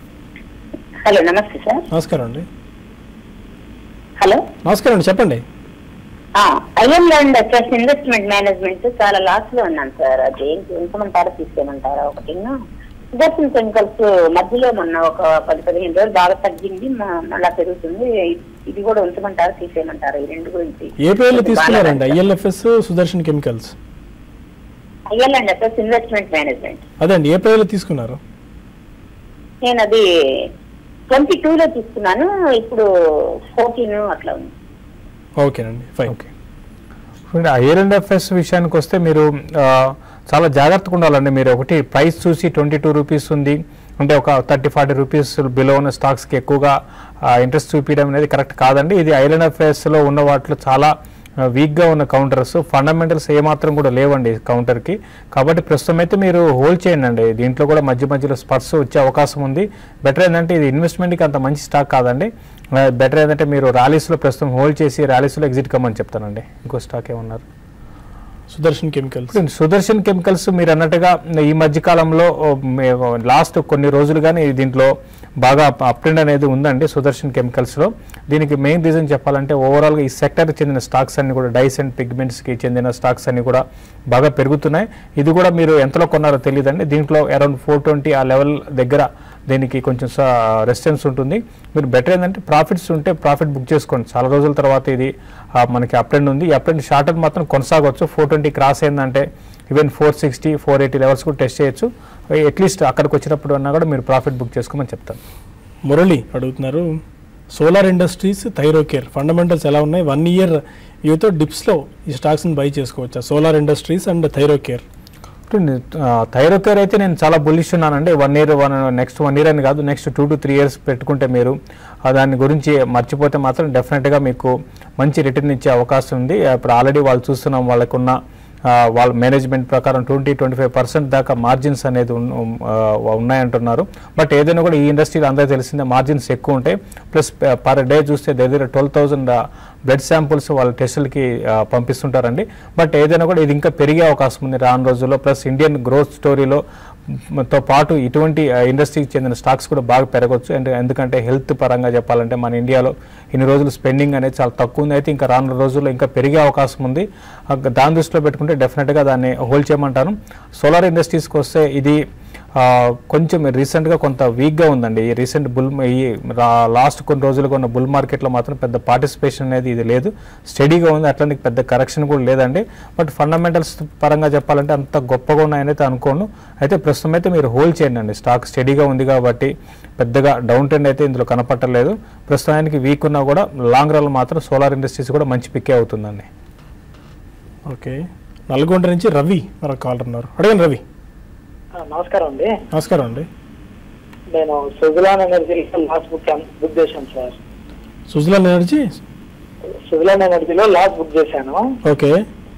హలో నమస్తే సార్ నమస్కారం అండి హలో నమస్కారం అండి చెప్పండి IM land plus investment management చాలా లాస్ లో ఉన్నాను సార్ అది ఏంటి ఉంచమంటారా తీసేయమంటారా ఒకటి సుదర్శన్ కెమికల్స్ మధ్యలో మొన్న ఒక పది పదిహేను రోజులు బాగా తగ్గింది మ- మళ్ళా పెరుగుతుంది ఇది కూడా ఉంచమంటారా తీసేయమంటారా ఈ రెండు గురించి ఏ పేర్లు తీసుకున్నారండి ILFS Sudarshan chemicals IL and plus investment management అదే అండి ఏ పేర్లు తీసుకున్నారు నేను అది ట్వంటీ టూ లో తీసుకున్నాను ఇప్పుడు ఫోర్టీన్ అట్లా ఉంది ఓకేనండి ఫైన్ ఓకే చూడండి ఐఆర్ అండ్ ఎఫ్ఎస్ విషయానికి వస్తే మీరు ఆ, చాలా జాగ్రత్తగా ఉండాలండి మీరు ఒకటి ప్రైస్ చూసి ట్వంటీ టూ రూపీస్ ఉంది అంటే ఒక థర్టీ ఫార్టీ రూపీస్ బిలో ఉన్న స్టాక్స్కి ఎక్కువగా ఇంట్రెస్ట్ చూపించడం అనేది కరెక్ట్ కాదండి ఇది ఐలైన్ అఫేర్స్లో ఉన్న వాటిలో చాలా వీక్గా ఉన్న కౌంటర్స్ ఫండమెంటల్స్ ఏమాత్రం కూడా లేవండి కౌంటర్కి కాబట్టి ప్రస్తుతం అయితే మీరు హోల్డ్ చేయండి అండి దీంట్లో కూడా మధ్య మధ్యలో స్పర్శ వచ్చే అవకాశం ఉంది బెటర్ ఏంటంటే ఇది ఇన్వెస్ట్మెంట్కి అంత మంచి స్టాక్ కాదండి బెటర్ ఏంటంటే మీరు ర్యాలీస్లో ప్రస్తుతం హోల్డ్ చేసి ర్యాలీస్లో ఎగ్జిట్ కమ్మని చెప్తానండి ఇంకో స్టాక్ ఏమన్నారు సుదర్శన్ కెమికల్స్ ఇప్పుడు సుదర్శన్ కెమికల్స్ మీరు అన్నట్టుగా ఈ మధ్య కాలంలో లాస్ట్ కొన్ని రోజులుగానే దీంట్లో బాగా అప్ ట్రెండ్ అనేది ఉందండి సుదర్శన్ కెమికల్స్లో దీనికి మెయిన్ రీజన్ చెప్పాలంటే ఓవరాల్గా ఈ సెక్టర్కి చెందిన స్టాక్స్ అన్ని కూడా డైస్ అండ్ పిగ్మెంట్స్కి చెందిన స్టాక్స్ అన్ని కూడా బాగా పెరుగుతున్నాయి ఇది కూడా మీరు ఎంతలో కొన్నారో తెలియదండి దీంట్లో అరౌండ్ ఫోర్ ట్వంటీ ఆ లెవెల్ దగ్గర దీనికి కొంచెం రెసిస్టెన్స్ ఉంటుంది మీరు బెటర్ ఏంటంటే ప్రాఫిట్స్ ఉంటే ప్రాఫిట్ బుక్ చేసుకోండి చాలా రోజుల తర్వాత ఇది ఆ, మనకి అప్ ట్రెండ్ ఉంది ఈ అప్ ట్రెండ్ షార్ట్ టర్మ్ మాత్రం కొనసాగవచ్చు ఫోర్ ట్వంటీ క్రాస్ అయిందంటే even four sixty four eighty levels కూడా టెస్ట్ చేయొచ్చు అట్లీస్ట్ అక్కడికి వచ్చినప్పుడు అన్నా కూడా మీరు ప్రాఫిట్ బుక్ చేసుకోమని చెప్తాను మురళి అడుగుతున్నారు సోలార్ ఇండస్ట్రీస్ థైరోకేర్ ఫండమెంటల్స్ ఎలా ఉన్నాయి వన్ ఇయర్ యూతో డిప్స్లో ఈ స్టాక్స్ని బై చేసుకోవచ్చా solar industries and Thyrocare Thyrocare అయితే నేను చాలా బుల్లిష్ ఉన్నానండి one year one next one year అని కాదు next two to three years పెట్టుకుంటే మీరు ఆ దాని గురించి మర్చిపోతే మాత్రం డెఫినెట్గా మీకు మంచి రిటర్న్ ఇచ్చే అవకాశం ఉంది ఇప్పుడు ఆల్రెడీ వాళ్ళు చూస్తున్నాం వాళ్ళకున్న ఆ, వాళ్ళ మేనేజ్మెంట్ ప్రకారం ట్వంటీ ట్వంటీ ఫైవ్ పర్సెంట్ దాకా మార్జిన్స్ అనేది ఉన్- ఉమ్, ఆ, ఉన్నాయంటున్నారు బట్ ఏదైనా కూడా ఈ ఇండస్ట్రీలో అందరికీ తెలిసిందే మార్జిన్స్ ఎక్కువ ఉంటాయి ప్లస్ పర్ డే చూస్తే దగ్గర ట్వెల్వ్ థౌసండ్ బ్లడ్ శాంపుల్స్ వాళ్ళ టెస్టులకి ఆ, పంపిస్తుంటారండి బట్ ఏదైనా కూడా ఇది ఇంకా పెరిగే అవకాశం ఉంది రాను రోజుల్లో ప్లస్ ఇండియన్ గ్రోత్ స్టోరీలో మ్, తో పాటు ఇటువంటి ఆ, ఇండస్ట్రీకి చెందిన స్టాక్స్ కూడా బాగా పెరగవచ్చు అండ్ ఎందుకంటే హెల్త్ పరంగా చెప్పాలంటే మన ఇండియాలో ఇన్ని రోజులు స్పెండింగ్ అనేది చాలా తక్కువ ఉంది అయితే ఇంకా రాను రోజుల్లో ఇంకా పెరిగే అవకాశం ఉంది ఆ, దాని దృష్టిలో పెట్టుకుంటే డెఫినెట్గా దాన్ని హోల్డ్ చేయమంటాను సోలార్ ఇండస్ట్రీస్కి వస్తే ఇది ఆ, కొంచెం రీసెంట్గా కొంత వీక్గా ఉందండి ఈ రీసెంట్ బుల్ ఈ లాస్ట్ కొన్ని రోజులుగా ఉన్న బుల్ మార్కెట్లో మాత్రం పెద్ద పార్టిసిపేషన్ అనేది ఇది లేదు స్టడీగా ఉంది అట్లా పెద్ద కరెక్షన్ కూడా లేదండి బట్ ఫండమెంటల్స్ పరంగా చెప్పాలంటే అంత గొప్పగా ఉన్నాయని అయితే అనుకోను అయితే ప్రస్తుతం అయితే మీరు హోల్డ్ చేయండి అండి స్టాక్ స్టడీగా ఉంది కాబట్టి పెద్దగా డౌన్ ట్రెండ్ అయితే ఇందులో కనపట్టలేదు ప్రస్తుతానికి వీక్ ఉన్నా కూడా లాంగ్ రన్ మాత్రం సోలార్ ఇండస్ట్రీస్ కూడా మంచి పిక్కే అవుతుందండి ఓకే నల్గొండ నుంచి రవి మరొక కాలర్ ఉన్నారు అడగండి రవి నమస్కారం అండి నమస్కారం అండి నేను Suzlon energy last book book చేశాను సార్ సుజలాన్ ఎనర్జీ సుజలాన్ ఎనర్జీలో లాస్ట్ బుక్ చేశాను ఓకే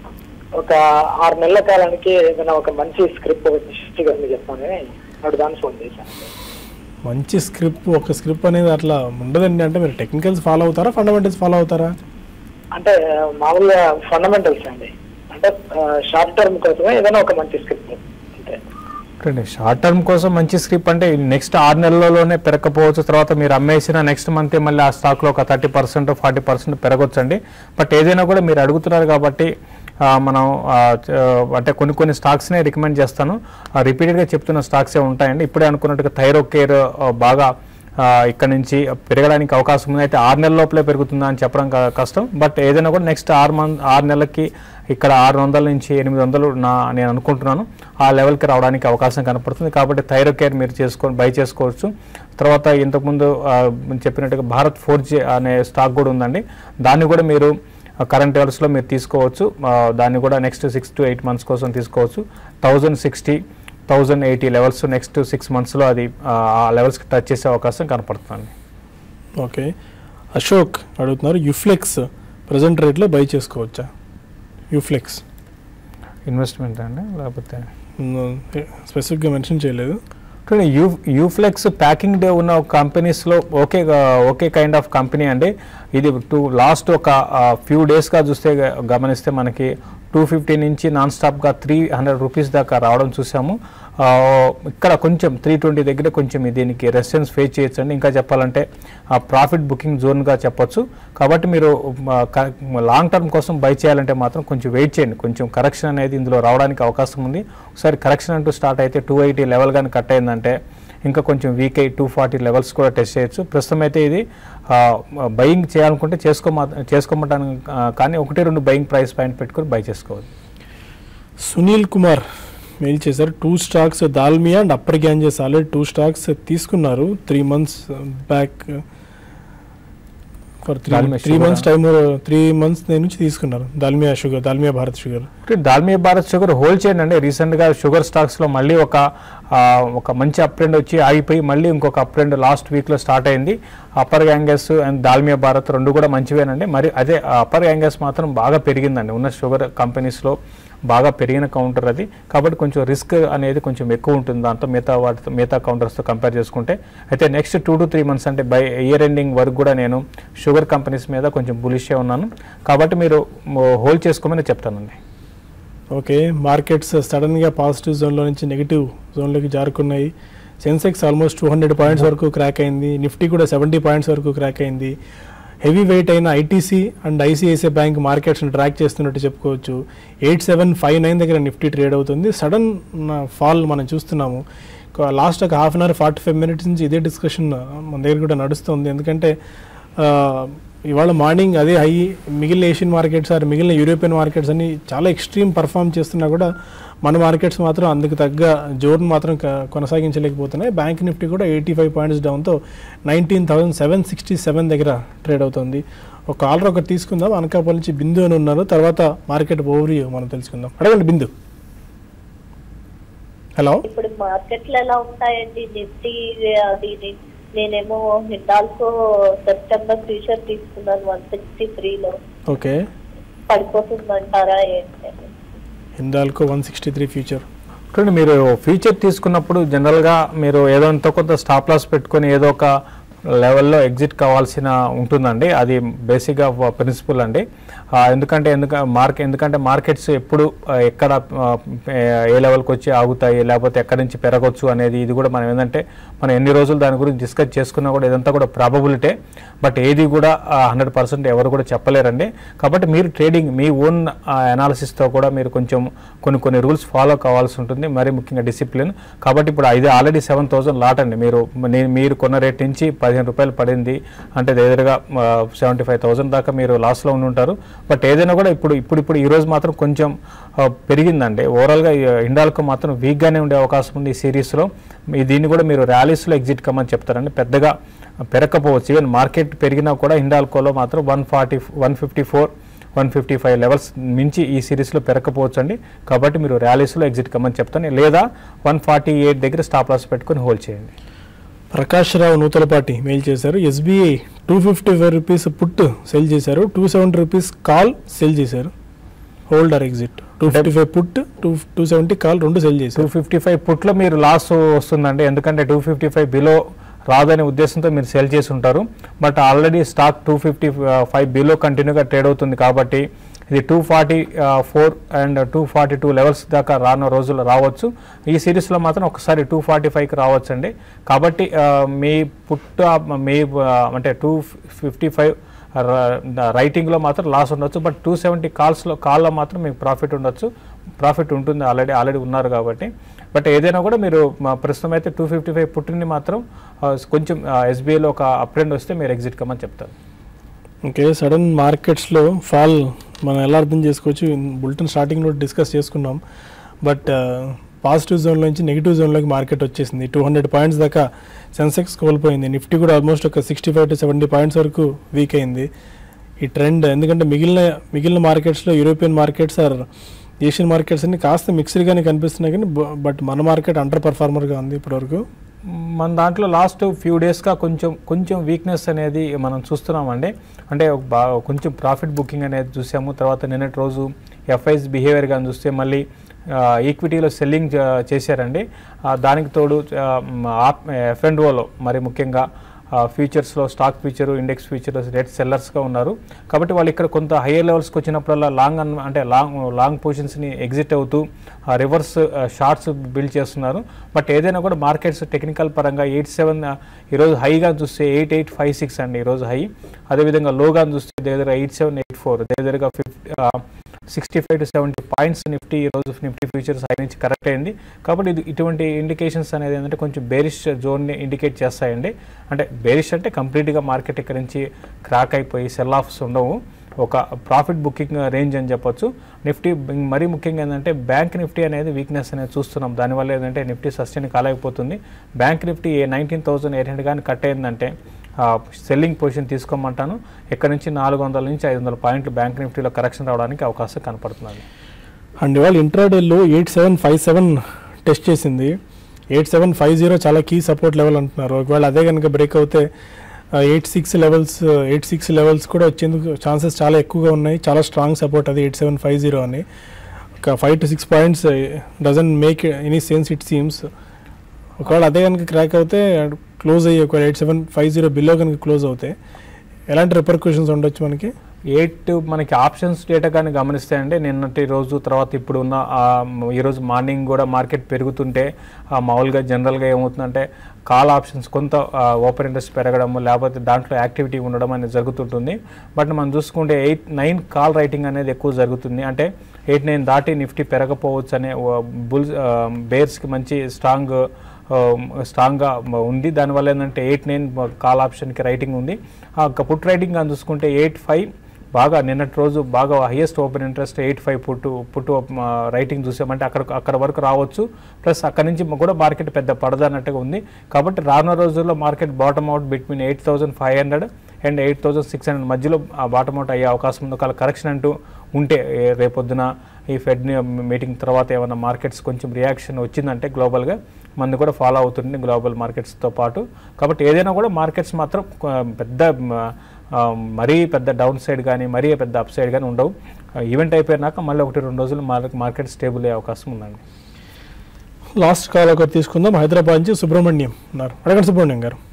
ఒక ఆరు నెలల కాలానికి ఏదైనా ఒక మంచి స్క్రిప్ట్ ఒకటి సృష్టిగా చెప్తానని అడుగుదాన్ని ఫోన్ చేశాను మంచి స్క్రిప్ట్ ఒక స్క్రిప్ట్ అనేది అట్లా ఉండదండి అంటే మీరు టెక్నికల్స్ ఫాలో అవుతారా ఫండమెంటల్స్ ఫాలో అవుతారా అంటే మామూలుగా ఫండమెంటల్స్ అండి అంటే షార్ట్ టర్మ్ కోసమే ఏదైనా ఒక మంచి స్క్రిప్ట్ అంతే చూడండి షార్ట్ టర్మ్ కోసం మంచి స్క్రిప్ట్ అంటే నెక్స్ట్ ఆరు నెలల్లోనే పెరగకపోవచ్చు తర్వాత మీరు అమ్మేసిన నెక్స్ట్ మంత్ మళ్ళీ ఆ స్టాక్లో ఒక థర్టీ పర్సెంట్ ఫార్టీ పర్సెంట్ పెరగొచ్చండి బట్ ఏదైనా కూడా మీరు అడుగుతున్నారు కాబట్టి ఆ, మనం ఆ, చ- అంటే కొన్ని కొన్ని స్టాక్స్నే రికమెండ్ చేస్తాను రిపీటెడ్గా చెప్తున్న స్టాక్సే ఉంటాయండి ఇప్పుడే అనుకున్నట్టుగా థైరో కేర్ బాగా ఆ, ఇక్కడ నుంచి పెరగడానికి అవకాశం ఉంది అయితే ఆరు నెలల లోపలే పెరుగుతుందా అని చెప్పడం క- కష్టం బట్ ఏదైనా కూడా నెక్స్ట్ ఆరు మంత్ ఆరు నెలలకి ఇక్కడ ఆరు వందల నుంచి ఎనిమిది వందలు నా నేను అనుకుంటున్నాను ఆ లెవెల్కి రావడానికి అవకాశం కనపడుతుంది కాబట్టి థైరో కేర్ మీరు చేసుకొని బై చేసుకోవచ్చు తర్వాత ఇంతకుముందు ఆ, చెప్పినట్టుగా భారత్ ఫోర్ జీ అనే స్టాక్ కూడా ఉందండి దాన్ని కూడా మీరు కరెంట్ లెవెల్స్లో మీరు తీసుకోవచ్చు ఆ, దాన్ని కూడా next six to eight months కోసం తీసుకోవచ్చు thousand sixty thousand eighty levels next six మంత్స్లో అది ఆ లెవెల్స్కి టచ్ చేసే అవకాశం కనపడుతుంది ఓకే అశోక్ అడుగుతున్నారు యుఫ్లెక్స్ ప్రజెంట్ రేట్లో బై చేసుకోవచ్చా యుఫ్లెక్స్ ఇన్వెస్ట్మెంట్ అండి లేకపోతే స్పెసిఫిక్గా మెన్షన్ చేయలేదు చూడండి యూ యూఫ్లెక్స్ ప్యాకింగ్ డే ఉన్న కంపెనీస్లో okay okay kind of company అండి ఇది టూ లాస్ట్ ఒక ఫ్యూ డేస్గా చూస్తే గ- గమనిస్తే మనకి టూ ఫిఫ్టీ నుంచి నాన్ స్టాప్గా త్రీ హండ్రెడ్ రూపీస్ దాకా రావడం చూసాము ఆ, ఇక్కడ కొంచెం త్రీ ట్వంటీ దగ్గర కొంచెం దీనికి రెసిస్టెన్స్ ఫేస్ చేయొచ్చండి ఇంకా చెప్పాలంటే ఆ ప్రాఫిట్ బుకింగ్ జోన్గా చెప్పొచ్చు కాబట్టి మీరు లాంగ్ టర్మ్ కోసం బై చేయాలంటే మాత్రం కొంచెం వెయిట్ చేయండి కొంచెం కరెక్షన్ అనేది ఇందులో రావడానికి అవకాశం ఉంది ఒకసారి కరెక్షన్ అంటూ స్టార్ట్ అయితే టూ ఎయిటీ లెవెల్ కానీ కట్ అయిందంటే ఇంకా కొంచెం వీక్ అయ్యి టూ ఫార్టీ లెవెల్స్ కూడా టెస్ట్ చేయొచ్చు ప్రస్తుతం అయితే ఇది బయింగ్ చేయాలనుకుంటే చేసుకోమా చేసుకోమంటాను ఆ, కానీ ఒకటి రెండు బయింగ్ ప్రైస్ పాయింట్ పెట్టుకొని బై చేసుకోవాలి సునీల్ కుమార్ మెయిల్ చేశారు two stocks Dalmia and upper Ganges already two stocks తీసుకున్నారు three months back for three Dalmia three sugar months ఆ? టైం త్రీ మంత్స్ నేను నుంచి తీసుకున్నారు దాల్మియా షుగర్ దాల్మియా భారత్ షుగర్ అంటే దాల్మియా భారత్ షుగర్ హోల్డ్ చేయండి అండి రీసెంట్గా షుగర్ స్టాక్స్లో మళ్ళీ ఒక ఆ, ఒక మంచి అప్ ట్రెండ్ వచ్చి ఆగిపోయి మళ్ళీ ఇంకొక అప్ ట్రెండ్ లాస్ట్ వీక్లో స్టార్ట్ అయింది అప్పర్ గ్యాంగస్ అండ్ దాల్మియా భారత్ రెండు కూడా మంచివేనండి మరి అదే అప్పర్ గ్యాంగస్ మాత్రం బాగా పెరిగిందండి ఉన్న షుగర్ కంపెనీస్లో బాగా పెరిగిన కౌంటర్ అది కాబట్టి కొంచెం రిస్క్ అనేది కొంచెం ఎక్కువ ఉంటుంది దాంతో మిగతా వాటితో మిగతా కౌంటర్స్తో కంపేర్ చేసుకుంటే అయితే next two to three months అంటే బై ఇయర్ ఎండింగ్ వరకు కూడా నేను షుగర్ కంపెనీస్ మీద కొంచెం బులిషే ఉన్నాను కాబట్టి మీరు హోల్డ్ చేసుకోమని చెప్తానండి ఓకే మార్కెట్స్ సడన్గా పాజిటివ్ జోన్లో నుంచి నెగిటివ్ జోన్లోకి జారుకున్నాయి Sensex almost two hundred points వరకు క్రాక్ అయింది నిఫ్టీ కూడా సెవెంటీ పాయింట్స్ వరకు క్రాక్ అయింది హెవీ వెయిట్ అయిన ఐటీసీ అండ్ ఐసిఐసిఐ బ్యాంక్ మార్కెట్స్ని ట్రాక్ చేస్తున్నట్టు చెప్పుకోవచ్చు ఎయిట్ సెవెన్ ఫైవ్ నైన్ దగ్గర నిఫ్టీ ట్రేడ్ అవుతుంది సడన్ ఫాల్ మనం చూస్తున్నాము లాస్ట్ ఒక half an hour forty five minutes నుంచి ఇదే డిస్కషన్ మన దగ్గర కూడా నడుస్తుంది ఎందుకంటే ఆ, ఇవాళ మార్నింగ్ అదే హై మిగిలిన ఏషియన్ మార్కెట్స్ ఆర్ మిగిలిన యూరోపియన్ మార్కెట్స్ అన్ని చాలా ఎక్స్ట్రీమ్ పర్ఫామ్ చేస్తున్నా కూడా మన మార్కెట్స్ మాత్రం అందుకు తగ్గ జోర్ని మాత్రం క- కొనసాగించలేకపోతున్నాయి బ్యాంక్ నిఫ్టీ కూడా ఎయిటీ ఫైవ్ పాయింట్స్ డౌన్తో nineteen thousand seven sixty seven దగ్గర ట్రేడ్ అవుతుంది ఒక ఆల్రెడీ ఒకటి తీసుకుందాం అనకాపల్లి నుంచి బిందు అని ఉన్నారు తర్వాత మార్కెట్ ఓవర్ మనం తెలుసుకుందాం అడగండి బిందు హలో ఇప్పుడు మార్కెట్లు ఎలా ఉంటాయండి నిఫ్టీ అది ఇది. నేనేమో హిండాల్కో సెప్టెంబర్ ఫ్యూచర్ తీసుకున్నాను వన్ సిక్స్టీ త్రీలో ఓకే పడిపోతుందంటారా ఏంటి Hindalco one sixty three future చూడండి మీరు ఫ్యూచర్ తీసుకున్నప్పుడు జనరల్గా మీరు ఏదో ఎంతో కొంత స్టాప్ లాస్ పెట్టుకొని ఏదో ఒక లెవెల్లో ఎగ్జిట్ కావాల్సిన ఉంటుందండి అది బేసిక్గా ప్రిన్సిపల్ అండి ఆ, ఎందుకంటే ఎందుక మార్కెట్ ఎందుకంటే మార్కెట్స్ ఎప్పుడు ఆ, ఎక్కడ ఆ, ఏ లెవెల్కి వచ్చి ఆగుతాయి లేకపోతే ఎక్కడి నుంచి పెరగవచ్చు అనేది ఇది కూడా మనం ఏంటంటే మనం ఎన్ని రోజులు దాని గురించి డిస్కస్ చేసుకున్నా కూడా ఇదంతా కూడా ప్రాబబిలిటీ బట్ ఏది కూడా హండ్రెడ్ పర్సెంట్ ఎవరు కూడా చెప్పలేరండి కాబట్టి మీరు ట్రేడింగ్ మీ ఓన్ అనాలిసిస్తో కూడా మీరు కొంచెం కొన్ని కొన్ని రూల్స్ ఫాలో కావాల్సి ఉంటుంది మరి ముఖ్యంగా డిసిప్లిన్ కాబట్టి ఇప్పుడు ఇది ఆల్రెడీ సెవెన్ థౌసండ్ లాట్ అండి మీరు నే- మీరు కొన్న రేట్ నుంచి పదిహేను రూపాయలు పడింది అంటే దగ్గరగా సెవెంటీ ఫైవ్ థౌసండ్ దాకా మీరు లాస్లో ఉండి ఉంటారు బట్ ఏదైనా కూడా ఇప్పుడు ఇప్పుడు ఇప్పుడు ఈ రోజు మాత్రం కొంచెం ఆ, పెరిగిందండి ఓవరాల్గా ఇండాల్కో మాత్రం వీక్గానే ఉండే అవకాశం ఉంది ఈ సిరీస్లో మీ దీన్ని కూడా మీరు ర్యాలీస్లో ఎగ్జిట్ కమ్మని చెప్తారండి పెద్దగా పెరగకపోవచ్చు ఈవెన్ మార్కెట్ పెరిగినా కూడా హిండాల్కోలో మాత్రం one forty one fifty four one fifty five levels మించి ఈ సిరీస్లో పెరగకపోవచ్చు అండి కాబట్టి మీరు ర్యాలీస్లో ఎగ్జిట్ కమ్మని చెప్తాను లేదా వన్ ఫార్టీ ఎయిట్ దగ్గర స్టాప్ లాస్ పెట్టుకొని హోల్డ్ చేయండి ప్రకాష్ రావు నూతలపాటి మెయిల్ చేశారు SBI two fifty five rupees put sell చేశారు two seventy rupees call sell చేశారు holder exit two fifty five put two two seventy call రెండు సెల్ టూ చేశారు ఫిఫ్టీ ఫైవ్ పుట్లో మీరు లాస్ వస్తుందండి ఎందుకంటే టూ ఫిఫ్టీ ఫైవ్ బిలో రాదనే ఉద్దేశంతో మీరు సెల్ చేసి ఉంటారు but already stock two fifty five below కంటిన్యూగా ట్రేడ్ అవుతుంది కాబట్టి ఇది two forty four and two forty two levels దాకా రానున్న రోజుల్లో రావచ్చు ఈ సిరీస్లో మాత్రం ఒకసారి టూ ఫార్టీ ఫైవ్కి రావచ్చు అండి కాబట్టి ఆ, మీ పుట్ మీ ఆ, అంటే టూ ఫిఫ్టీ ఫైవ్ రైటింగ్లో మాత్రం లాస్ ఉండొచ్చు బట్ టూ సెవెంటీ కాల్స్లో కాల్లో మాత్రం మీకు ప్రాఫిట్ ఉండొచ్చు ప్రాఫిట్ ఉంటుంది ఆల్రెడీ ఆల్రెడీ ఉన్నారు కాబట్టి బట్ ఏదైనా కూడా మీరు మా ప్రస్తుతం అయితే టూ ఫిఫ్టీ ఫైవ్ పుట్టిని మాత్రం ఆ, కొంచెం ఎస్బీఐలో ఒక అప్ ట్రెండ్ వస్తే మీరు ఎగ్జిట్ కమ్మని చెప్తారు ఓకే సడన్ మార్కెట్స్లో ఫాల్ మనం ఎలా అర్థం చేసుకోవచ్చు బులెటిన్ స్టార్టింగ్లో డిస్కస్ చేసుకున్నాం బట్ పాజిటివ్ జోన్లో నుంచి నెగిటివ్ జోన్లోకి మార్కెట్ వచ్చేసింది టూ హండ్రెడ్ పాయింట్స్ దాకా సెన్సెక్స్ కోల్పోయింది నిఫ్టీ కూడా ఆల్మోస్ట్ ఒక sixty five to seventy points వరకు వీక్ అయింది ఈ ట్రెండ్ ఎందుకంటే మిగిలిన మిగిలిన మార్కెట్స్లో European markets or Asian markets అన్ని కాస్త మిక్స్డ్గానే కనిపిస్తున్నాయి కానీ బట్ మన మార్కెట్ అండర్ పర్ఫార్మర్గా ఉంది ఇప్పటివరకు మన దాంట్లో లాస్ట్ ఫ్యూ డేస్గా కొంచెం కొంచెం వీక్నెస్ అనేది మనం చూస్తున్నామండి అంటే ఒక బా కొంచెం ప్రాఫిట్ బుకింగ్ అనేది చూసాము తర్వాత నిన్నటి రోజు ఎఫ్ఐస్ బిహేవియర్ కానీ చూస్తే మళ్ళీ ఈక్విటీలో సెల్లింగ్ చేశారండి ఆ, దానికి తోడు ఎఫ్ అండ్ ఓలో మరి ముఖ్యంగా ఫ్యూచర్స్లో stock future index future rate సెల్లర్స్గా ఉన్నారు కాబట్టి వాళ్ళు ఇక్కడ కొంత హయ్యర్ లెవెల్స్కి వచ్చినప్పుడల్లా లాంగ్ అన్ అంటే లాంగ్ లాంగ్ పొజిషన్స్ని ఎగ్జిట్ అవుతూ రివర్స్ షార్ట్స్ బిల్డ్ చేస్తున్నారు బట్ ఏదైనా కూడా మార్కెట్స్ టెక్నికల్ పరంగా ఎయిట్ సెవెన్ ఈరోజు హైగా చూస్తే ఎయిట్ ఎయిట్ ఫైవ్ సిక్స్ అండి ఈరోజు హై అదేవిధంగా లోగా చూస్తే దగ్గర ఎయిట్ సెవెన్ ఎయిట్ ఫోర్ దగ్గరగా fifty sixty five to seventy points Nifty ఈరోజు నిఫ్టీ ఫ్యూచర్స్ హై నుంచి కరెక్ట్ అయింది కాబట్టి ఇది ఇటువంటి ఇండికేషన్స్ అనేది ఏంటంటే కొంచెం బేరిష్ జోన్ని ఇండికేట్ చేస్తాయండి అంటే బేరిష్ అంటే కంప్లీట్గా మార్కెట్ ఇక్కడ నుంచి క్రాక్ అయిపోయి సెల్ ఆఫ్స్ ఉండవు ఒక ప్రాఫిట్ బుకింగ్ రేంజ్ అని చెప్పొచ్చు నిఫ్టీ బి- మరీ ముఖ్యంగా ఏంటంటే బ్యాంక్ నిఫ్టీ అనేది వీక్నెస్ అనేది చూస్తున్నాం దానివల్ల ఏంటంటే నిఫ్టీ సస్టైన్ కాలేకపోతుంది bank Nifty nineteen thousand eight hundred కానీ కట్ అయిందంటే సెల్లింగ్ పొజిషన్ తీసుకోమంటాను ఇక్కడ నుంచి నాలుగు వందల నుంచి ఐదు వందల పాయింట్లు బ్యాంక్ నిఫ్టీలో కరెక్షన్ రావడానికి అవకాశం కనపడుతుంది అండ్ ఇవాళ ఇంట్రాడేలో eight seven five seven test చేసింది ఎయిట్ సెవెన్ ఫైవ్ జీరో చాలా కీ సపోర్ట్ లెవెల్ అంటున్నారు ఒకవేళ అదే కనుక బ్రేక్ అవుతే eight six levels eight six levels కూడా వచ్చేందుకు ఛాన్సెస్ చాలా ఎక్కువగా ఉన్నాయి చాలా స్ట్రాంగ్ సపోర్ట్ అది ఎయిట్ సెవెన్ ఫైవ్ జీరో అని ఒక five to six points doesn't make any sense it seems ఒకవేళ అదే కనుక క్రాక్ అవుతే క్లోజ్ అయ్యి ఒకవేళ eight seven five zero below కనుక క్లోజ్ అవుతే ఎలాంటి రిపర్కషన్స్ ఉండొచ్చు మనకి ఎయిట్ మనకి ఆప్షన్స్ డేటా కానీ గమనిస్తే అండి నిన్నటి రోజు తర్వాత ఇప్పుడు ఉన్న ఆ, ఈరోజు మార్నింగ్ కూడా మార్కెట్ పెరుగుతుంటే ఆ, మామూలుగా జనరల్గా ఏమవుతుందంటే కాల్ ఆప్షన్స్ కొంత ఓపెన్ ఇంట్రెస్ట్ పెరగడం లేకపోతే దాంట్లో యాక్టివిటీ ఉండడం అనేది జరుగుతుంటుంది బట్ మనం చూసుకుంటే ఎయిట్ నైన్ కాల్ రైటింగ్ అనేది ఎక్కువ జరుగుతుంది అంటే ఎయిట్ నైన్ దాటి నిఫ్టీ పెరగపోవచ్చు అనే బుల్స్ బేర్స్కి మంచి స్ట్రాంగ్ స్ట్రాంగ్గా ఉంది దానివల్ల ఏంటంటే ఎయిట్ నైన్ కాల్ ఆప్షన్కి రైటింగ్ ఉంది ఆ పుట్ రైటింగ్ అని చూసుకుంటే ఎయిట్ ఫైవ్ బాగా నిన్నటి రోజు బాగా highest open interest eight five put put writing చూసామంటే అక్కడ అక్కడ వరకు రావచ్చు ప్లస్ అక్కడ నుంచి కూడా మార్కెట్ పెద్ద పడదన్నట్టుగా ఉంది కాబట్టి రానున్న రోజుల్లో market bottom out between eight thousand five hundred and eight thousand six hundred మధ్యలో ఆ బాటమ్ అవుట్ అయ్యే అవకాశం ఉంది ఒకవేళ కరెక్షన్ అంటూ ఉంటే ఏ రేపొద్దున ఈ ఫెడ్ మీటింగ్ తర్వాత ఏమైనా మార్కెట్స్ కొంచెం రియాక్షన్ వచ్చిందంటే గ్లోబల్గా మంది కూడా ఫాలో అవుతుంది గ్లోబల్ మార్కెట్స్తో పాటు కాబట్టి ఏదైనా కూడా మార్కెట్స్ మాత్రం ఆ, పెద్ద ఆ, మరీ పెద్ద డౌన్ సైడ్ కానీ మరీ పెద్ద అప్ సైడ్ కానీ ఉండవు ఈవెంట్ అయిపోయినాక మళ్ళీ ఒకటి రెండు రోజులు మార్కెట్ స్టేబుల్ అయ్యే అవకాశం ఉందండి లాస్ట్ కాల్ ఒకటి తీసుకుందాం హైదరాబాద్ నుంచి సుబ్రహ్మణ్యం ఉన్నారు అడగండి సుబ్రహ్మణ్యం గారు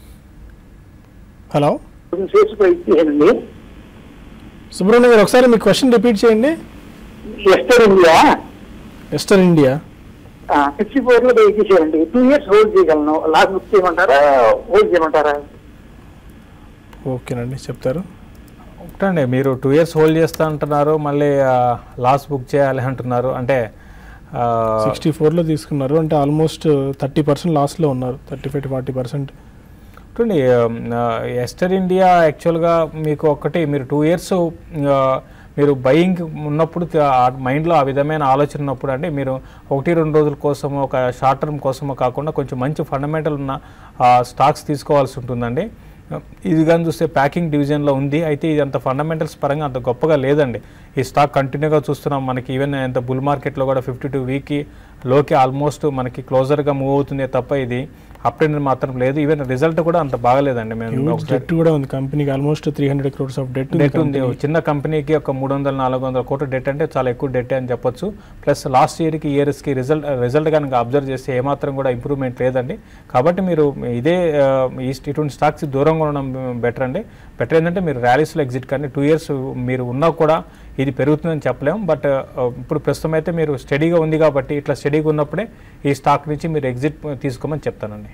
హలో చేసిపోయింది సుబ్రహ్మణ్యం గారు ఒకసారి మీ క్వశ్చన్ రిపీట్ చేయండి Ester India western India sixty four లో వెయిట్ చేసేయండి టూ ఇయర్స్ హోల్డ్ చేయగలను లాస్ట్ బుక్ చేయమంటారా హోల్డ్ చేయమంటారా ఓకేనండి చెప్తారు ఒకటండి మీరు టూ ఇయర్స్ హోల్డ్ చేస్తా అంటున్నారు మళ్ళీ లాస్ బుక్ చేయాలి అంటున్నారు అంటే ఆ, సిక్స్టీ ఫోర్లో తీసుకున్నారు అంటే ఆల్మోస్ట్ థర్టీ పర్సెంట్ లాస్లో ఉన్నారు thirty five to forty percent చూడండి ఎస్టర్ ఇండియా యాక్చువల్గా మీకు ఒకటి మీరు టూ ఇయర్స్ మీరు బయింగ్ ఉన్నప్పుడు మైండ్లో ఆ విధమైన ఆలోచన ఉన్నప్పుడు అండి మీరు ఒకటి రెండు రోజుల కోసమో ఒక షార్ట్ టర్మ్ కోసమో కాకుండా కొంచెం మంచి ఫండమెంటల్ ఉన్న స్టాక్స్ తీసుకోవాల్సి ఉంటుందండి ఇది కానీ చూస్తే ప్యాకింగ్ డివిజన్లో ఉంది అయితే ఇది అంత ఫండమెంటల్స్ పరంగా అంత గొప్పగా లేదండి ఈ స్టాక్ కంటిన్యూగా చూస్తున్నాం మనకి ఈవెన్ ఎంత బుల్ మార్కెట్లో కూడా ఫిఫ్టీ టూ వీక్కి లోకి ఆల్మోస్ట్ మనకి క్లోజర్గా మూవ్ అవుతుందే తప్ప ఇది అప్ ట్రెండ్ మాత్రం లేదు ఈవెన్ రిజల్ట్ కూడా అంత బాగలేదండి మేము ఒకసారి డెట్ కూడా ఉంది కంపెనీకి almost three hundred crores of debt debt ఉంది చిన్న కంపెనీకి ఒక మూడు వందల నాలుగు వందల కోట్ల డెట్ అంటే చాలా ఎక్కువ డెట్ అని చెప్పొచ్చు ప్లస్ లాస్ట్ ఇయర్కి ఇయర్స్కి రిజల్ట్ రిజల్ట్ కనుక అబ్జర్వ్ చేస్తే ఏమాత్రం కూడా ఇంప్రూవ్మెంట్ లేదండి కాబట్టి మీరు ఇదే ఆ, ఈ ఇటువంటి స్టాక్స్ దూరంగా ఉండడం బెటర్ అండి బెటర్ ఏంటంటే మీరు ర్యాలీస్లో ఎగ్జిట్ కానీ టూ ఇయర్స్ మీరు ఉన్నా కూడా ఇది పెరుగుతుందని చెప్పలేము బట్ ఇప్పుడు ప్రస్తుతం అయితే మీరు స్టడీగా ఉంది కాబట్టి ఇట్లా స్టడీగా ఉన్నప్పుడే ఈ స్టాక్ నుంచి మీరు ఎగ్జిట్ తీసుకోమని చెప్తానండి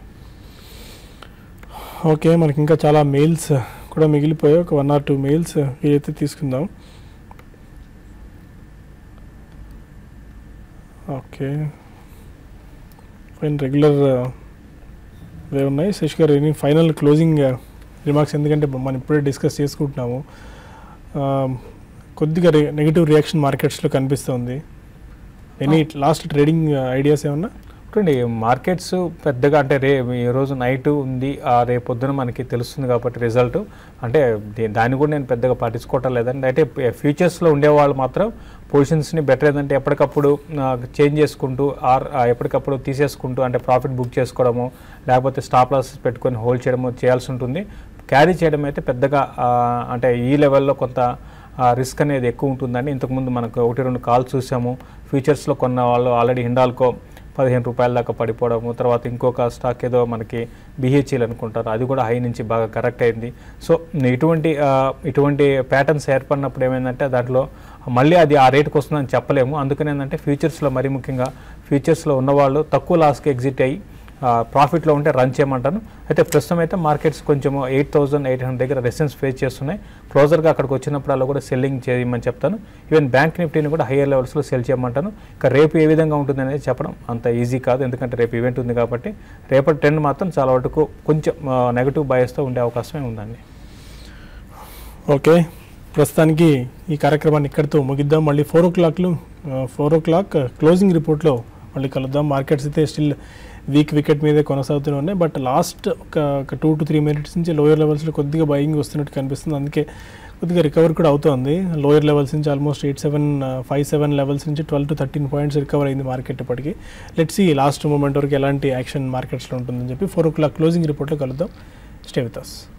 ఓకే మనకి ఇంకా చాలా మెయిల్స్ కూడా మిగిలిపోయాయి ఒక వన్ ఆర్ టూ మెయిల్స్ ఇదైతే తీసుకుందాం ఓకే ఫైన్ రెగ్యులర్ వే ఉన్నాయి శశి గారు ఎనీ ఫైనల్ క్లోజింగ్ రిమార్క్స్ ఎందుకంటే మనం ఇప్పుడే డిస్కస్ చేసుకుంటున్నాము ఆ, కొద్దిగా నెగిటివ్ రియాక్షన్ మార్కెట్స్లో కనిపిస్తుంది ఎనీ లాస్ట్ ట్రేడింగ్ ఐడియాస్ ఏమన్నా చూడండి మార్కెట్స్ పెద్దగా అంటే రే ఈ రోజు నైట్ ఉంది ఆ రేపు పొద్దున మనకి తెలుస్తుంది కాబట్టి రిజల్ట్ అంటే దే- దాన్ని కూడా నేను పెద్దగా పట్టించుకోవటం లేదండి అయితే ఫ్యూచర్స్లో ఉండేవాళ్ళు మాత్రం పొజిషన్స్ని బెటర్ ఏంటంటే ఎప్పటికప్పుడు చేంజ్ చేసుకుంటూ ఆర్ ఆ, ఎప్పటికప్పుడు తీసేసుకుంటూ అంటే ప్రాఫిట్ బుక్ చేసుకోవడము లేకపోతే స్టాప్ లాసెస్ పెట్టుకొని హోల్డ్ చేయడము చేయాల్సి ఉంటుంది క్యారీ చేయడం అయితే పెద్దగా ఆ, అంటే ఈ లెవెల్లో కొంత రిస్క్ అనేది ఎక్కువ ఉంటుందండి ఇంతకుముందు మనకు ఒకటి రెండు కాల్స్ చూసాము ఫ్యూచర్స్లో కొన్న వాళ్ళు ఆల్రెడీ హిండాల్కో పదిహేను రూపాయల దాకా పడిపోవడము తర్వాత ఇంకొక స్టాక్ ఏదో మనకి బిహెచ్ఈలు అనుకుంటారు అది కూడా హై నుంచి బాగా కరెక్ట్ అయింది సో ఇటువంటి ఆ, ఇటువంటి ప్యాటర్న్స్ ఏర్పడినప్పుడు ఏమైందంటే దాంట్లో మళ్ళీ అది ఆ రేటుకి వస్తుందని చెప్పలేము అందుకని ఏంటంటే ఫ్యూచర్స్లో మరీ ముఖ్యంగా ఫ్యూచర్స్లో ఉన్నవాళ్ళు తక్కువ లాస్కి ఎగ్జిట్ అయ్యి ప్రాఫిట్లో ఉంటే రన్ చేయమంటాను అయితే ప్రస్తుతం అయితే మార్కెట్స్ కొంచెం ఎయిట్ థౌసండ్ ఎయిట్ హండ్రెడ్ దగ్గర రెసిడెన్స్ ఫేస్ చేస్తున్నాయి క్లోజర్గా అక్కడికి వచ్చినప్పుడల్లా కూడా సెల్లింగ్ చేయమని చెప్తాను ఈవెన్ బ్యాంక్ నిఫ్టీని కూడా హయ్యర్ లెవెల్స్లో సెల్ చేయమంటాను ఇక రేపు ఏ విధంగా ఉంటుంది అనేది చెప్పడం అంత ఈజీ కాదు ఎందుకంటే రేపు ఈవెంట్ ఉంది కాబట్టి రేపటి ట్రెండ్ మాత్రం చాలా వరకు కొంచెం నెగిటివ్ బయస్తో ఉండే అవకాశమే ఉందండి ఓకే ప్రస్తుతానికి ఈ కార్యక్రమాన్ని ఇక్కడితో ముగిద్దాం మళ్ళీ ఫోర్ ఓ క్లాక్లు ఫోర్ ఓ క్లాక్ క్లోజింగ్ రిపోర్ట్లో మళ్ళీ కలుద్దాం మార్కెట్స్ అయితే స్టిల్ వీక్ వికెట్ మీదే కొనసాగుతూనే ఉన్నాయి బట్ లాస్ట్ ఒక ఒక టూ టు త్రీ మినిట్స్ నుంచి లోయర్ లెవెల్స్లో కొద్దిగా బయింగ్ వస్తున్నట్టు కనిపిస్తుంది అందుకే కొద్దిగా రికవర్ కూడా అవుతోంది లోయర్ లెవెల్స్ నుంచి almost eight seven five seven levels నుంచి twelve to thirteen points recover అయింది మార్కెట్ ఇప్పటికి లెట్స్ ఈ లాస్ట్ మూమెంట్ వరకు ఎలాంటి యాక్షన్ మార్కెట్స్లో ఉంటుందని చెప్పి ఫోర్ ఓ క్లాక్ క్లోజింగ్ రిపోర్ట్లో కలుద్దాం స్టే విత్ అస్